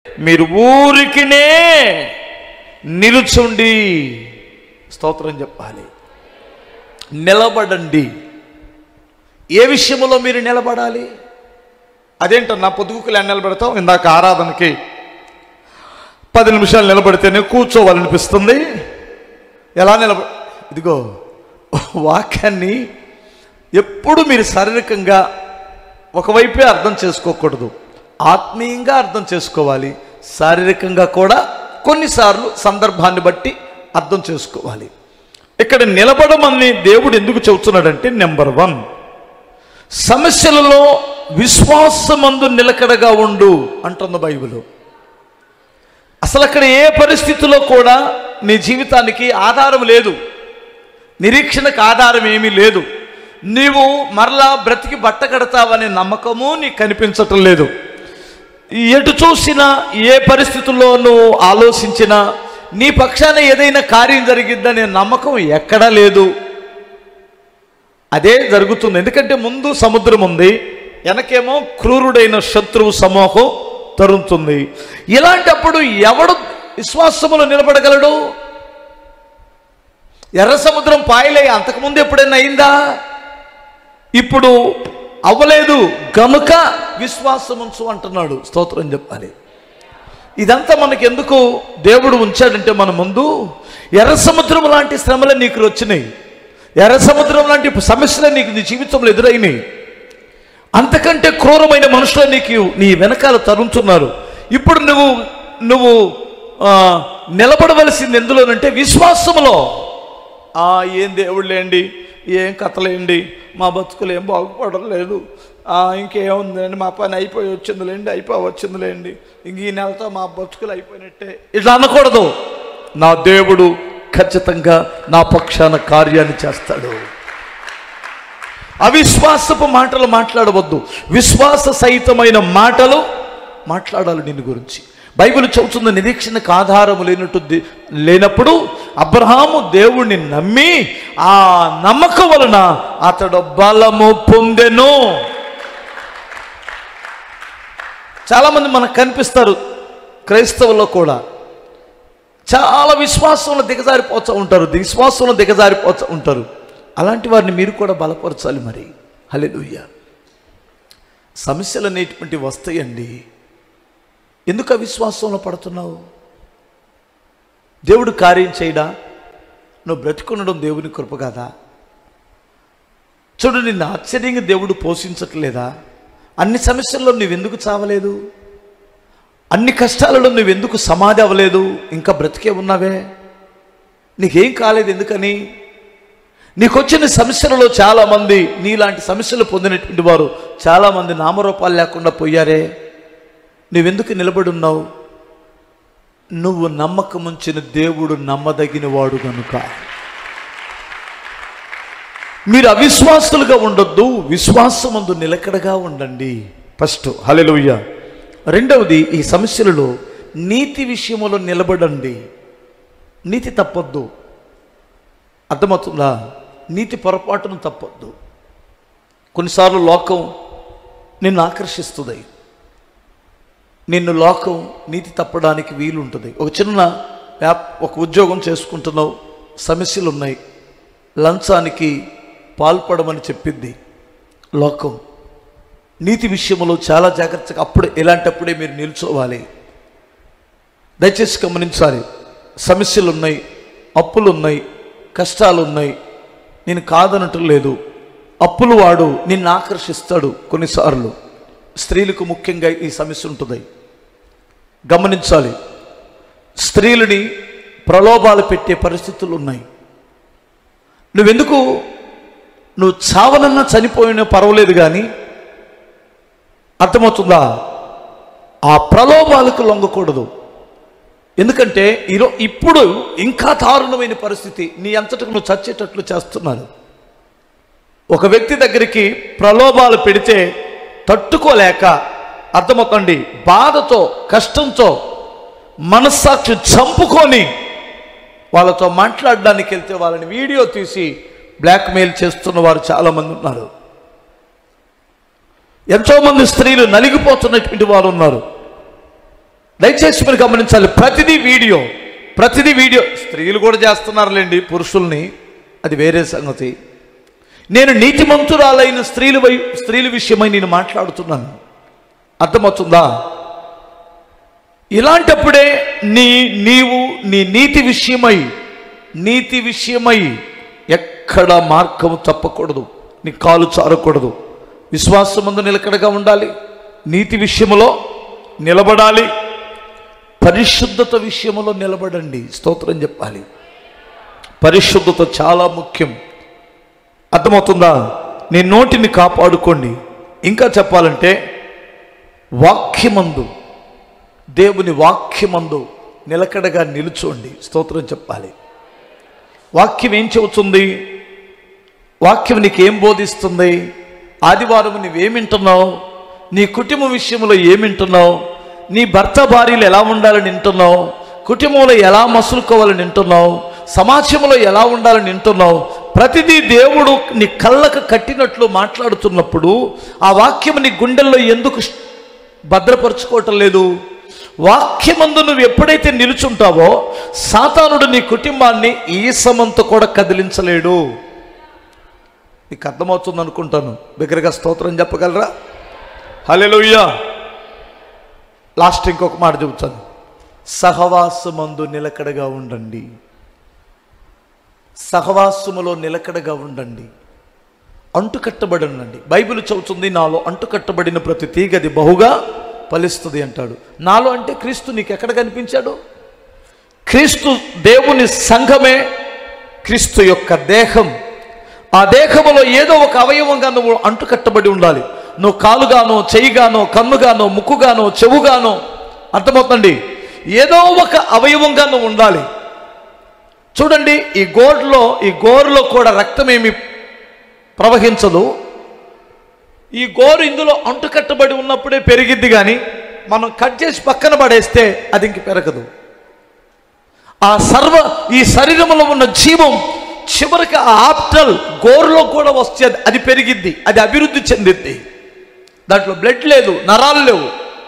మీరు ఊరికినే నిలుచుండి స్తోత్రం చెప్పాలి నిలబడండి ఏ విషయంలో మీరు నిలబడాలి అదేంటన్నా పొదుగుకులు ఎన్ని నిలబడతాం ఇందాక ఆరాధనకి పది నిమిషాలు నిలబడితేనే కూర్చోవాలనిపిస్తుంది ఎలా నిలబ ఇదిగో వాక్యాన్ని ఎప్పుడు మీరు శారీరకంగా ఒకవైపే అర్థం చేసుకోకూడదు ఆత్మీయంగా అర్థం చేసుకోవాలి శారీరకంగా కూడా కొన్నిసార్లు సందర్భాన్ని బట్టి అర్థం చేసుకోవాలి ఇక్కడ నిలబడమని దేవుడు ఎందుకు చెబుతున్నాడంటే నెంబర్ వన్ సమస్యలలో విశ్వాసమందు నిలకడగా ఉండు అంటుంది బైబిల్ అసలు అక్కడ ఏ పరిస్థితిలో కూడా నీ జీవితానికి ఆధారం లేదు నిరీక్షణకు ఆధారం ఏమీ లేదు నీవు మరలా బ్రతికి బట్ట కడతావనే నమ్మకము నీకు కనిపించటం లేదు ఎటు చూసినా ఏ పరిస్థితుల్లో నువ్వు ఆలోచించినా నీ పక్షాన ఏదైనా కార్యం జరిగిద్దనే నమ్మకం ఎక్కడా లేదు అదే జరుగుతుంది ఎందుకంటే ముందు సముద్రం ఉంది వెనకేమో క్రూరుడైన శత్రువు సమూహం తరుముతుంది ఇలాంటప్పుడు ఎవడు విశ్వాసములో నిలబడగలడు ఎర్ర సముద్రం పాయలే అంతకుముందు ఎప్పుడైనా అయిందా ఇప్పుడు అవ్వలేదు గనుక విశ్వాసముంచు అంటున్నాడు స్తోత్రం చెప్పాలి ఇదంతా మనకి ఎందుకు దేవుడు ఉంచాడంటే మన ముందు ఎర్ర సముద్రం లాంటి శ్రమలు నీకు వచ్చినాయి ఎర్ర సముద్రం లాంటి సమస్యలు నీకు నీ జీవితంలో ఎదురైనాయి అంతకంటే క్రూరమైన మనుషులు నీకు నీ వెనకాల తరుముతున్నారు ఇప్పుడు నువ్వు నువ్వు ఆ, నిలబడవలసింది ఎందులోనంటే విశ్వాసములో ఆ ఏం దేవుళ్ళేండి ఏం కథలేండి మా బతుకులు ఏం బాగుపడలేదు ఆ, ఇంకేముందండి మా పని అయిపోయి వచ్చిందిలేండి అయిపోయి వచ్చిందిలేండి ఇంక ఈ నెలతో మా బతుకులు అయిపోయినట్టే ఇట్లా అనకూడదు నా దేవుడు ఖచ్చితంగా నా పక్షాన కార్యాన్ని చేస్తాడు అవిశ్వాసపు మాటలు మాట్లాడవద్దు విశ్వాస సహితమైన మాటలు మాట్లాడాలి నిన్ను గురించి బైబిల్ చెబుతున్న నిరీక్షణకు ఆధారము లేనట్టు ది- లేనప్పుడు అబ్రహాము దేవుణ్ణి నమ్మి ఆ నమ్మకం వలన అతడు బలము పొందెను చాలామంది మనకు కనిపిస్తారు క్రైస్తవుల్లో కూడా చాలా విశ్వాసంలో దిగజారిపోతూ ఉంటారు విశ్వాసంలో దిగజారిపోతూ ఉంటారు అలాంటి వారిని మీరు కూడా బలపరచాలి మరి హల్లెలూయా సమస్యలు అనేటువంటి వస్తాయండి ఎందుకు అవిశ్వాసంలో పడుతున్నావు దేవుడు కార్యం చేయడా నువ్వు బ్రతికుండడం దేవుని కృప కదా చూడు నిన్ను ఆశ్చర్యంగా దేవుడు పోషించట్లేదా అన్ని సమస్యల్లో నువ్వెందుకు చావలేదు అన్ని కష్టాలలో నువ్వెందుకు సమాధి అవ్వలేదు ఇంకా బ్రతికే ఉన్నావే నీకేం కాలేదు ఎందుకని నీకొచ్చిన సమస్యలలో చాలామంది నీలాంటి సమస్యలు పొందినటువంటి వారు చాలామంది నామరూపాలు లేకుండా పోయారే నువ్వెందుకు నిలబడి ఉన్నావు నువ్వు నమ్మకం ఉంచిన దేవుడు నమ్మదగిన వాడు గనుక మీరు అవిశ్వాసులుగా ఉండొద్దు విశ్వాసమందు నిలకడగా ఉండండి ఫస్ట్ హల్లెలూయా రెండవది ఈ సమస్యలలో నీతి విషయములో నిలబడండి నీతి తప్పొద్దు అర్థమవుతుందా నీతి పొరపాటును తప్పొద్దు కొన్నిసార్లు లోకం నిన్ను ఆకర్షిస్తుంది నిన్ను లోకం నీతి తప్పడానికి వీలు ఉంటుంది ఒక చిన్న వ్యాప్ ఒక ఉద్యోగం చేసుకుంటున్నావు సమస్యలు ఉన్నాయి లంచానికి పాల్పడమని చెప్పింది లోకం నీతి విషయంలో చాలా జాగ్రత్తగా అప్పుడు ఇలాంటప్పుడే మీరు నిల్చోవాలి దయచేసి గమనించాలి సమస్యలు ఉన్నాయి అప్పులు ఉన్నాయి కష్టాలు ఉన్నాయి నేను కాదనటం లేదు అప్పులు వాడు నిన్ను ఆకర్షిస్తాడు కొన్నిసార్లు స్త్రీలకు ముఖ్యంగా ఈ సమస్య ఉంటుంది గమనించాలి స్త్రీలని ప్రలోభాలు పెట్టే పరిస్థితులు ఉన్నాయి నువ్వెందుకు నువ్వు చావనన్నా చనిపోయినా పర్వాలేదు కానీ అర్థమవుతుందా ఆ ప్రలోభాలకు లొంగకూడదు ఎందుకంటే ఈరో ఇప్పుడు ఇంకా దారుణమైన పరిస్థితి నీ అంతటకు నువ్వు చచ్చేటట్లు చేస్తున్నారు ఒక వ్యక్తి దగ్గరికి ప్రలోభాలు పెడితే తట్టుకోలేక అర్థమవుతండి బాధతో కష్టంతో మనస్సాక్షి చంపుకొని వాళ్ళతో మాట్లాడడానికి వెళ్తే వాళ్ళని వీడియో తీసి బ్లాక్మెయిల్ చేస్తున్న వారు చాలామంది ఉన్నారు ఎంతోమంది స్త్రీలు నలిగిపోతున్నటువంటి వారు ఉన్నారు దయచేసి మీరు గమనించాలి ప్రతిదీ వీడియో ప్రతిదీ వీడియో స్త్రీలు కూడా చేస్తున్నారులేండి పురుషుల్ని అది వేరే సంగతి నేను నీతిమంతురాలైన స్త్రీలు వై స్త్రీల విషయమై నేను మాట్లాడుతున్నాను అర్థమవుతుందా ఇలాంటప్పుడే నీ నీవు నీ నీతి విషయమై నీతి విషయమై ఎక్కడ మార్గము తప్పకూడదు నీ కాలు చారకూడదు విశ్వాసమందు నిలకడగా ఉండాలి నీతి విషయములో నిలబడాలి పరిశుద్ధత విషయములో నిలబడండి స్తోత్రం చెప్పాలి పరిశుద్ధత చాలా ముఖ్యం అర్థమవుతుందా నీ నోటిని కాపాడుకోండి ఇంకా చెప్పాలంటే వాక్యమందు దేవుని వాక్యమందు నిలకడగా నిలుచోండి స్తోత్రం చెప్పాలి వాక్యం ఏం చెబుతుంది వాక్యం నీకేం బోధిస్తుంది ఆదివారం నువ్వేమింటున్నావు నీ కుటుంబం విషయంలో ఏమింటున్నావు నీ భర్త భార్యలు ఎలా ఉండాలని వింటున్నావు కుటుంబంలో ఎలా మసులుకోవాలని వింటున్నావు సమాజంలో ఎలా ఉండాలని వింటున్నావు ప్రతిదీ దేవుడు నీ కళ్ళకు కట్టినట్లు మాట్లాడుతున్నప్పుడు ఆ వాక్యం నీ గుండెల్లో ఎందుకు భద్రపరుచుకోవటం లేదు వాక్యమందు నువ్వు ఎప్పుడైతే నిలుచుంటావో సాతానుడు నీ కుటుంబాన్ని ఈ సమంతో కూడా కదిలించలేడు నీకు అర్థమవుతుంది అనుకుంటాను బిగ్గరగా స్తోత్రం చెప్పగలరా హల్లెలూయా లాస్ట్ ఇంకొక మాట చెబుతాను సహవాసమందు నిలకడగా ఉండండి సహవాసములో నిలకడగా ఉండండి అంటుకట్టబడి ఉండండి బైబిల్ చెబుతుంది నాలో అంటుకట్టబడిన ప్రతి తీగది బహుగా ఫలిస్తుంది అంటాడు నాలో అంటే క్రీస్తు నీకు ఎక్కడ కనిపించాడు క్రీస్తు దేవుని సంఘమే క్రీస్తు యొక్క దేహం ఆ దేహములో ఏదో ఒక అవయవంగా నువ్వు అంటుకట్టబడి ఉండాలి నువ్వు కాలుగానో చెయ్యిగానో కన్నుగానో ముక్కుగానో చెవుగానో అర్థమవుతుంది ఏదో ఒక అవయవంగా నువ్వు ఉండాలి చూడండి ఈ గోడ్లో ఈ గోరులో కూడా రక్తం ఏమి ప్రవహించదు ఈ గోరు ఇందులో అంటుకట్టబడి ఉన్నప్పుడే పెరిగిద్ది కానీ మనం కట్ చేసి పక్కన పడేస్తే అది ఇంక పెరగదు ఆ సర్వ ఈ శరీరంలో ఉన్న జీవం చివరికి ఆ ఆప్టల్ గోరులో కూడా వస్తే అది పెరిగిద్ది అది అభివృద్ధి చెందిద్ది దాంట్లో బ్లడ్ లేదు నరాలు లేవు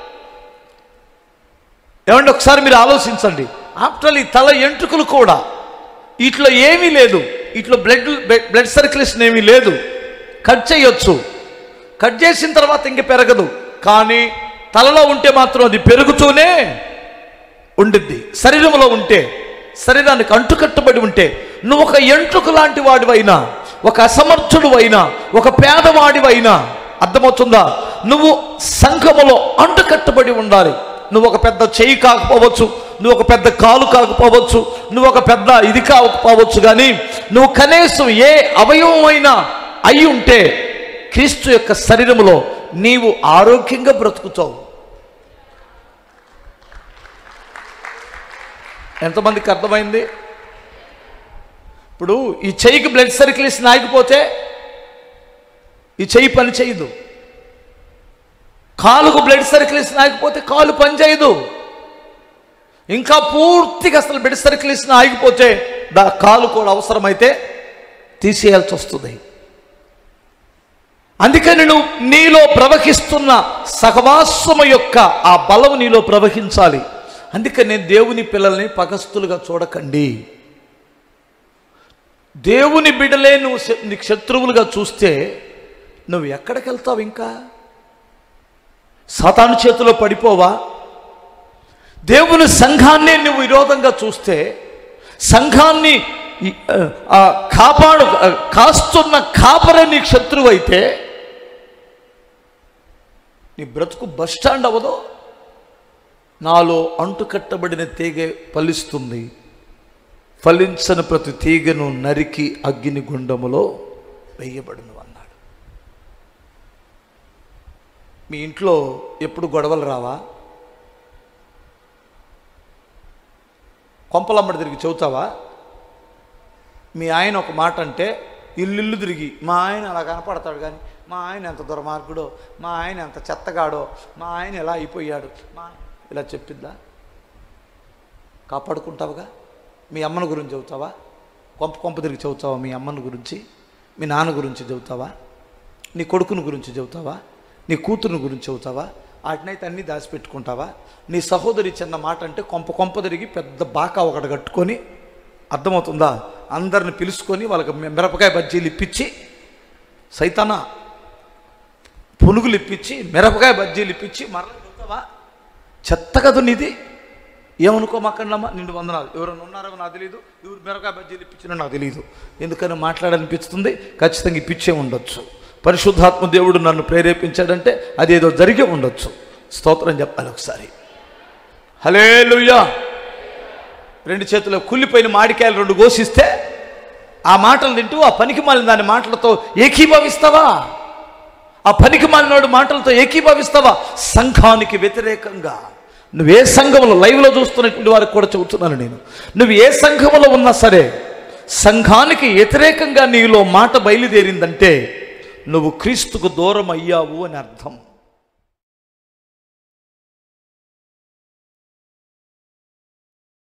ఏమంటే ఒకసారి మీరు ఆలోచించండి ఆఫ్టర్ ఈ తల ఎంట్రుకలు కూడా వీటిలో ఏమీ లేదు వీటిలో బ్లడ్ బ్లడ్ సర్క్యులేషన్ ఏమీ లేదు కట్ చేయొచ్చు కట్ చేసిన తర్వాత ఇంక పెరగదు కానీ తలలో ఉంటే మాత్రం అది పెరుగుతూనే ఉండిద్ది శరీరంలో ఉంటే శరీరానికి అంటుకట్టుబడి ఉంటే నువ్వు ఒక ఎంట్రుకు లాంటి వాడివైనా ఒక అసమర్థుడు అయినా ఒక పేదవాడివైనా అర్థమవుతుందా నువ్వు సంఘములో అంటుకట్టబడి ఉండాలి నువ్వు ఒక పెద్ద చెయ్యి కాకపోవచ్చు నువ్వు ఒక పెద్ద కాలు కాకపోవచ్చు నువ్వు ఒక పెద్ద ఇది కాకపోవచ్చు కానీ నువ్వు కనీసం ఏ అవయవమైనా అయి ఉంటే క్రీస్తు యొక్క శరీరములో నీవు ఆరోగ్యంగా బ్రతుకుతావు ఎంతమందికి అర్థమైంది ఇప్పుడు ఈ చెయ్యికి బ్లడ్ సర్క్యులేషన్ ఆగిపోతే ఈ చెయ్యి పని చేయదు కాలుకు బ్లడ్ సర్క్యులేషన్ ఆగిపోతే కాలు పని చేయదు ఇంకా పూర్తిగా అసలు బ్లడ్ సర్క్యులేషన్ ఆగిపోతే దా కాలు కూడా అవసరమైతే తీసేయాల్సి వస్తుంది అందుకని నువ్వు నీలో ప్రవహిస్తున్న సహవాసము యొక్క ఆ బలం నీలో ప్రవహించాలి అందుకని నేను దేవుని పిల్లల్ని పగస్తులుగా చూడకండి దేవుని బిడలే నువ్వు శ- నీకు శత్రువులుగా చూస్తే నువ్వు ఎక్కడికి వెళ్తావు ఇంకా సాతాను చేతిలో పడిపోవా దేవుని సంఘాన్నే నువ్వు విరోధంగా చూస్తే సంఘాన్ని ఈ, ఆ, ఆ, కాపాడు ఆ, కాస్తున్న కాపరే నీకు శత్రువు అయితే నీ బ్రతుకు బస్ స్టాండ్ అవ్వదు నాలో అంటుకట్టబడిన తీగ ఫలిస్తుంది ఫలించని ప్రతి తీగను నరికి అగ్ని గుండములో వేయబడును అన్నాడు మీ ఇంట్లో ఎప్పుడు గొడవలు రావా కొంపలమ్మడి తిరిగి చెబుతావా మీ ఆయన ఒక మాట అంటే ఇల్లు తిరిగి మా ఆయన అలా కనపడతాడు కానీ మా ఆయన ఎంత దుర్మార్గుడో మా ఆయన ఎంత చెత్తగాడో మా ఆయన ఎలా అయిపోయాడు మా ఇలా చెప్పిద్దా కాపాడుకుంటావుగా మీ అమ్మని గురించి చెబుతావా కొంప కొంప తిరిగి చెబుతావా మీ అమ్మని గురించి మీ నాన్న గురించి చెబుతావా నీ కొడుకుని గురించి చెబుతావా నీ కూతురుని గురించి చెబుతావా వాటినైతే అన్నీ దాచిపెట్టుకుంటావా నీ సహోదరి చిన్న మాట అంటే కొంప కొంప తిరిగి పెద్ద బాకా ఒకటి కట్టుకొని అర్థమవుతుందా అందరిని పిలుచుకొని వాళ్ళకి మె- మిరపకాయ బజ్జీలు ఇప్పించి సైతానా పునుగులు ఇప్పించి మిరపకాయ బజ్జీలు ఇప్పించి మరలా చెప్తావా చెత్త కదా నీది ఏమనుకోమాకండమ్మా నిన్ను వందనాలు ఎవరైనా ఉన్నారో నాకు తెలియదు ఎవరు మిరపకాయ బజ్జీలు ఇప్పించినా నాకు తెలియదు ఎందుకని మాట్లాడనిపిస్తుంది ఖచ్చితంగా ఇప్పించే ఉండొచ్చు పరిశుద్ధాత్మ దేవుడు నన్ను ప్రేరేపించాడంటే అదేదో జరిగే ఉండొచ్చు స్తోత్రం చెప్పాలి ఒకసారి హలే రెండు చేతుల్లో కుళ్ళిపోయిన మాడికాయలు రెండు కోసిస్తే ఆ మాటలు తింటూ ఆ పనికి మాలిన దాని మాటలతో ఏకీభవిస్తావా ఆ పనికి మాలినోడు మాటలతో ఏకీభవిస్తావా సంఘానికి వ్యతిరేకంగా నువ్వు ఏ సంఘంలో లైవ్లో చూస్తున్నటువంటి వారికి కూడా చెబుతున్నాను నేను నువ్వు ఏ సంఘంలో ఉన్నా సరే సంఘానికి వ్యతిరేకంగా నీలో మాట బయలుదేరిందంటే నువ్వు క్రీస్తుకు దూరం అయ్యావు అని అర్థం